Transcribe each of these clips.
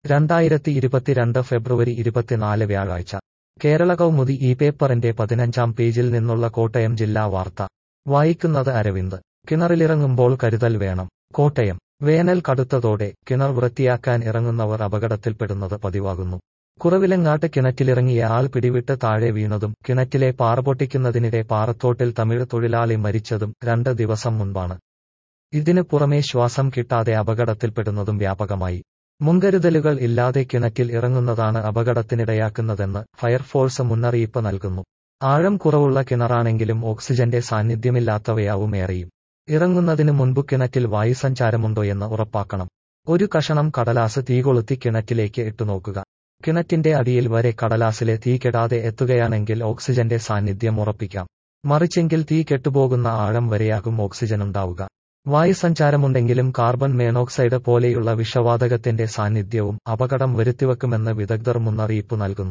രണ്ടായിരത്തി ഇരുപത്തിരണ്ട് ഫെബ്രുവരി ഇരുപത്തിനാല് വ്യാഴാഴ്ച കേരള കൗമുദി ഈ പേപ്പറിന്റെ പതിനഞ്ചാം പേജിൽ നിന്നുള്ള കോട്ടയം ജില്ലാ വാർത്ത വായിക്കുന്നത് അരവിന്ദ് കിണറിലിറങ്ങുമ്പോൾ കരുതൽ വേണം കോട്ടയം വേനൽ കടുത്തതോടെ കിണർ വൃത്തിയാക്കാൻ ഇറങ്ങുന്നവർ അപകടത്തിൽപ്പെടുന്നത് പതിവാകുന്നു കുറവിലങ്ങാട്ട് കിണറ്റിലിറങ്ങിയ ആൾ പിടിവിട്ട് താഴെ വീണതും കിണറ്റിലെ പാറ പൊട്ടിക്കുന്നതിനിടെ പാറത്തോട്ടിൽ തമിഴ് തൊഴിലാളി മരിച്ചതും രണ്ട് ദിവസം മുൻപാണ് ഇതിനു പുറമെ ശ്വാസം കിട്ടാതെ അപകടത്തിൽപ്പെടുന്നതും വ്യാപകമായി മുൻകരുതലുകൾ ഇല്ലാതെ കിണറ്റിൽ ഇറങ്ങുന്നതാണ് അപകടത്തിനിടയാക്കുന്നതെന്ന് ഫയർഫോഴ്സ് മുന്നറിയിപ്പ് നൽകുന്നു ആഴം കുറവുള്ള കിണറാണെങ്കിലും ഓക്സിജന്റെ സാന്നിധ്യമില്ലാത്തവയാവും ഏറെയും ഇറങ്ങുന്നതിന് മുൻപ് കിണറ്റിൽ വായുസഞ്ചാരമുണ്ടോയെന്ന് ഉറപ്പാക്കണം ഒരു കഷണം കടലാസ് തീകൊളുത്തി കിണറ്റിലേക്ക് ഇട്ടുനോക്കുക കിണറ്റിന്റെ അടിയിൽ വരെ കടലാസിലെ തീ കെടാതെ എത്തുകയാണെങ്കിൽ ഓക്സിജന്റെ സാന്നിധ്യം ഉറപ്പിക്കാം മറിച്ചെങ്കിൽ തീ കെട്ടുപോകുന്ന ആഴം വരെയാകും ഓക്സിജൻ ഉണ്ടാവുക വായുസഞ്ചാരമുണ്ടെങ്കിലും കാർബൺ മോണോക്സൈഡ് പോലെയുള്ള വിഷവാതകത്തിന്റെ സാന്നിധ്യവും അപകടം വരുത്തിവെക്കുമെന്ന് വിദഗ്ധർ മുന്നറിയിപ്പ് നൽകുന്നു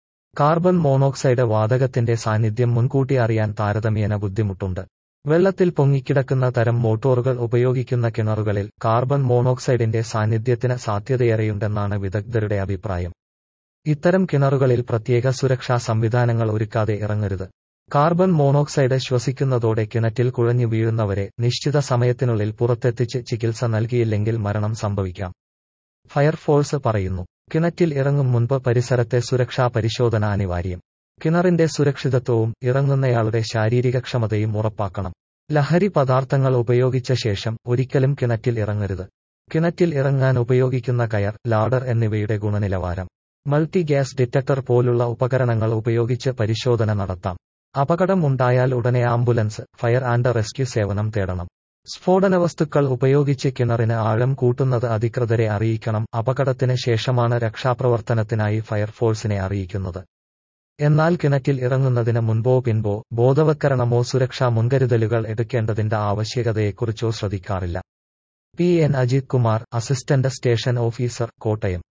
കാർബൺ മോണോക്സൈഡ് വാതകത്തിന്റെ സാന്നിധ്യം മുൻകൂട്ടി അറിയാൻ താരതമ്യേന ബുദ്ധിമുട്ടുണ്ട് വെള്ളത്തിൽ പൊങ്ങിക്കിടക്കുന്ന തരം മോട്ടോറുകൾ ഉപയോഗിക്കുന്ന കിണറുകളിൽ കാർബൺ മോണോക്സൈഡിന്റെ സാന്നിധ്യത്തിന് സാധ്യതയേറെയുണ്ടെന്നാണ് വിദഗ്ധരുടെ അഭിപ്രായം ഇത്തരം കിണറുകളിൽ പ്രത്യേക സുരക്ഷാ സംവിധാനങ്ങൾ ഒരുക്കാതെ ഇറങ്ങരുത് കാർബൺ മോണോക്സൈഡ് ശ്വസിക്കുന്നതോടെ കിണറ്റിൽ കുഴഞ്ഞു വീഴുന്നവരെ നിശ്ചിത സമയത്തിനുള്ളിൽ പുറത്തെത്തിച്ച് ചികിത്സ നൽകിയില്ലെങ്കിൽ മരണം സംഭവിക്കാം ഫയർഫോഴ്സ് പറയുന്നു കിണറ്റിൽ ഇറങ്ങും മുൻപ് പരിസരത്തെ സുരക്ഷാ പരിശോധന അനിവാര്യം കിണറിന്റെ സുരക്ഷിതത്വവും ഇറങ്ങുന്നയാളുടെ ശാരീരികക്ഷമതയും ഉറപ്പാക്കണം ലഹരി പദാർത്ഥങ്ങൾ ഉപയോഗിച്ച ശേഷം ഒരിക്കലും കിണറ്റിൽ ഇറങ്ങരുത് കിണറ്റിൽ ഇറങ്ങാൻ ഉപയോഗിക്കുന്ന കയർ ലാഡർ എന്നിവയുടെ ഗുണനിലവാരം മൾട്ടി ഗ്യാസ് ഡിറ്റക്ടർ പോലുള്ള ഉപകരണങ്ങൾ ഉപയോഗിച്ച് പരിശോധന നടത്താം അപകടം ഉണ്ടായാൽ ഉടനെ ആംബുലൻസ് ഫയർ ആൻഡ് റെസ്ക്യൂ സേവനം തേടണം സ്ഫോടന വസ്തുക്കൾ ഉപയോഗിച്ച് കിണറിന് ആഴം കൂട്ടുന്നത് അധികൃതരെ അറിയിക്കണം അപകടത്തിന് ശേഷമാണ് രക്ഷാപ്രവർത്തനത്തിനായി ഫയർഫോഴ്സിനെ അറിയിക്കുന്നത് എന്നാൽ കിണറ്റിൽ ഇറങ്ങുന്നതിന് മുൻപോ പിൻപോ ബോധവത്കരണമോ സുരക്ഷാ മുൻകരുതലുകൾ എടുക്കേണ്ടതിന്റെ ആവശ്യകതയെക്കുറിച്ചോ ശ്രദ്ധിക്കാറില്ല P N Ajith Kumar assistant station officer Kottayam